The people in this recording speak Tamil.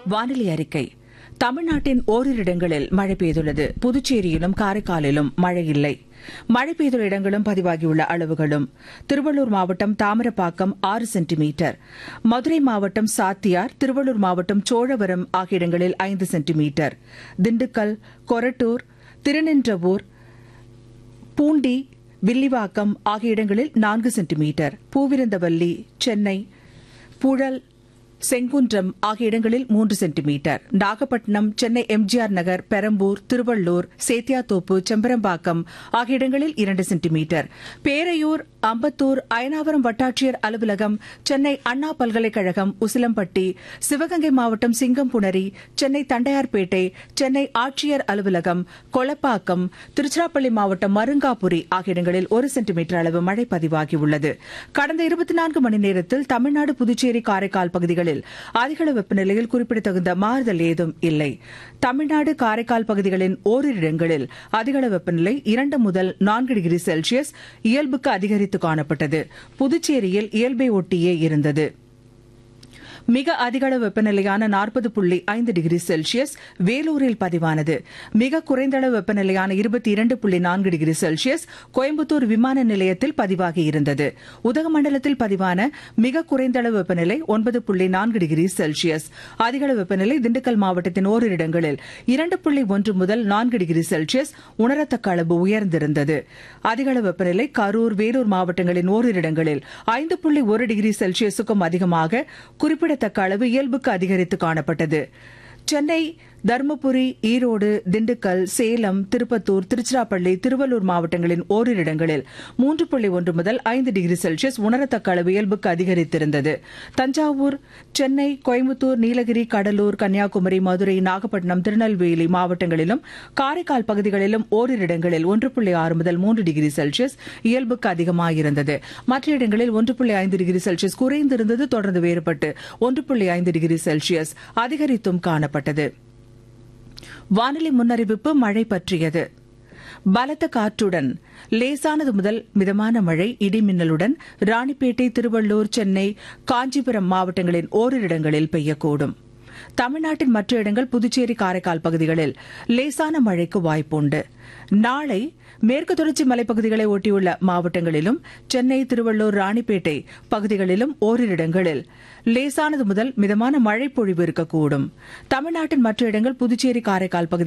வானிலை அறிக்கை தமிழ்நாட்டின் ஓரிரு இடங்களில் மழை பெய்துள்ளது புதுச்சேரியிலும் காரைக்காலிலும் மழை இல்லை மழை பெய்துள்ள இடங்களும் பதிவாகியுள்ள அளவுகளும் திருவள்ளூர் மாவட்டம் தாமிரப்பாக்கம் ஆறு சென்டிமீட்டர் மதுரை மாவட்டம் சாத்தியார் திருவள்ளூர் மாவட்டம் சோழவரம் ஆகிய இடங்களில் ஐந்து சென்டிமீட்டர் திண்டுக்கல் கொரட்டூர் திருநின்றவூர் பூண்டி வில்லிவாக்கம் ஆகிய இடங்களில் நான்கு சென்டிமீட்டர் பூவிருந்தவல்லி சென்னை புழல் செங்குன்றம் ஆகிய இடங்களில் மூன்று சென்டிமீட்டர் நாகப்பட்டினம் சென்னை எம்ஜிஆர் நகர் பெரம்பூர் திருவள்ளூர் சேத்தியாத்தோப்பு செம்பரம்பாக்கம் ஆகிய இடங்களில் இரண்டு சென்டிமீட்டர் பேரையூர் அம்பத்தூர் அயனாவரம் வட்டாட்சியர் அலுவலகம் சென்னை அண்ணா பல்கலைக்கழகம் உசிலம்பட்டி சிவகங்கை மாவட்டம் சிங்கம்புணரி சென்னை தண்டையார்பேட்டை சென்னை ஆட்சியர் அலுவலகம் கொளப்பாக்கம் திருச்சிராப்பள்ளி மாவட்டம் மருங்காபுரி ஆகிய இடங்களில் ஒரு சென்டிமீட்டர் அளவு மழை பதிவாகியுள்ளது கடந்த இருபத்தி நான்கு மணி நேரத்தில் தமிழ்நாடு புதுச்சேரி காரைக்கால் பகுதிகளில் அதிகளவு வெப்பநிலையில் குறிப்பிடத்தகுந்த மாறுதல் ஏதும் இல்லை தமிழ்நாடு காரைக்கால் பகுதிகளின் ஓரிரு இடங்களில் அதிகளவு வெப்பநிலை இரண்டு முதல் நான்கு டிகிரி செல்சியஸ் இயல்புக்கு அதிகரித்து காணப்பட்டது புதுச்சேரியில் இயல்பை ஒட்டியே இருந்தது மிக அதிகளவு வெப்பநிலையான நாற்பது புள்ளி ஐந்து டிகிரி செல்சியஸ் வேலூரில் பதிவானது மிக குறைந்த அளவு வெப்பநிலையான இருபத்தி இரண்டு புள்ளி நான்கு டிகிரி செல்சியஸ் கோயம்புத்தூர் விமான நிலையத்தில் பதிவாகி இருந்தது உதகமண்டலத்தில் பதிவான மிக குறைந்த அளவு வெப்பநிலை ஒன்பது புள்ளி நான்கு டிகிரி செல்சியஸ் அதிகளவு வெப்பநிலை திண்டுக்கல் மாவட்டத்தின் ஓரிரு இடங்களில் இரண்டு புள்ளி ஒன்று முதல் நான்கு டிகிரி செல்சியஸ் உணரத்தக்க அளவு உயர்ந்திருந்தது அதிகளவு வெப்பநிலை கரூர் வேலூர் மாவட்டங்களின் ஓரிரு இடங்களில் ஐந்து புள்ளி ஒரு டிகிரி செல்சியஸுக்கும் அதிகமாக குறிப்பிடத்தக்க அளவு இயல்புக்கு அதிகரித்து காணப்பட்டது சென்னை தருமபுரி ஈரோடு திண்டுக்கல் சேலம் திருப்பத்தூர் திருச்சிராப்பள்ளி திருவள்ளூர் மாவட்டங்களின் ஓரிரு இடங்களில் மூன்று புள்ளி ஒன்று முதல் ஐந்து டிகிரி செல்சியஸ் உணரத்தக்க அளவு இயல்புக்கு அதிகரித்திருந்தது தஞ்சாவூர் சென்னை கோயம்புத்தூர் நீலகிரி கடலூர் கன்னியாகுமரி மதுரை நாகப்பட்டினம் திருநெல்வேலி மாவட்டங்களிலும் காரைக்கால் பகுதிகளிலும் ஓரிரு இடங்களில் ஒன்று புள்ளி ஆறு முதல் மூன்று டிகிரி செல்சியஸ் இயல்புக்கு அதிகமாயிருந்தது மற்ற இடங்களில் ஒன்று புள்ளி ஐந்து டிகிரி செல்சியஸ் குறைந்திருந்தது தொடர்ந்து வேறுபட்டு ஒன்று புள்ளி ஐந்து டிகிரி செல்சியஸ் அதிகரித்தும் காணப்பட்டது வானிலை முன்னறிவிப்பு மழை பற்றியது பலத்த காற்றுடன் லேசானது முதல் மிதமான மழை இடிமின்னலுடன் ராணிப்பேட்டை திருவள்ளூர் சென்னை காஞ்சிபுரம் மாவட்டங்களின் ஓரிரு இடங்களில் பெய்யக்கூடும் தமிழ்நாட்டின் மற்ற இடங்கள் புதுச்சேரி காரைக்கால் பகுதிகளில் லேசான மழைக்கு வாய்ப்புண்டு நாளை மேற்கு தொடர்ச்சி மலைப்பகுதிகளை ஒட்டியுள்ள மாவட்டங்களிலும் சென்னை திருவள்ளூர் ராணிப்பேட்டை பகுதிகளிலும் ஓரிரு இடங்களில் லேசானது முதல் மிதமான மழை பொழிவு இருக்கக்கூடும் தமிழ்நாட்டின் மற்ற இடங்கள் புதுச்சேரி காரைக்கால் பகுதி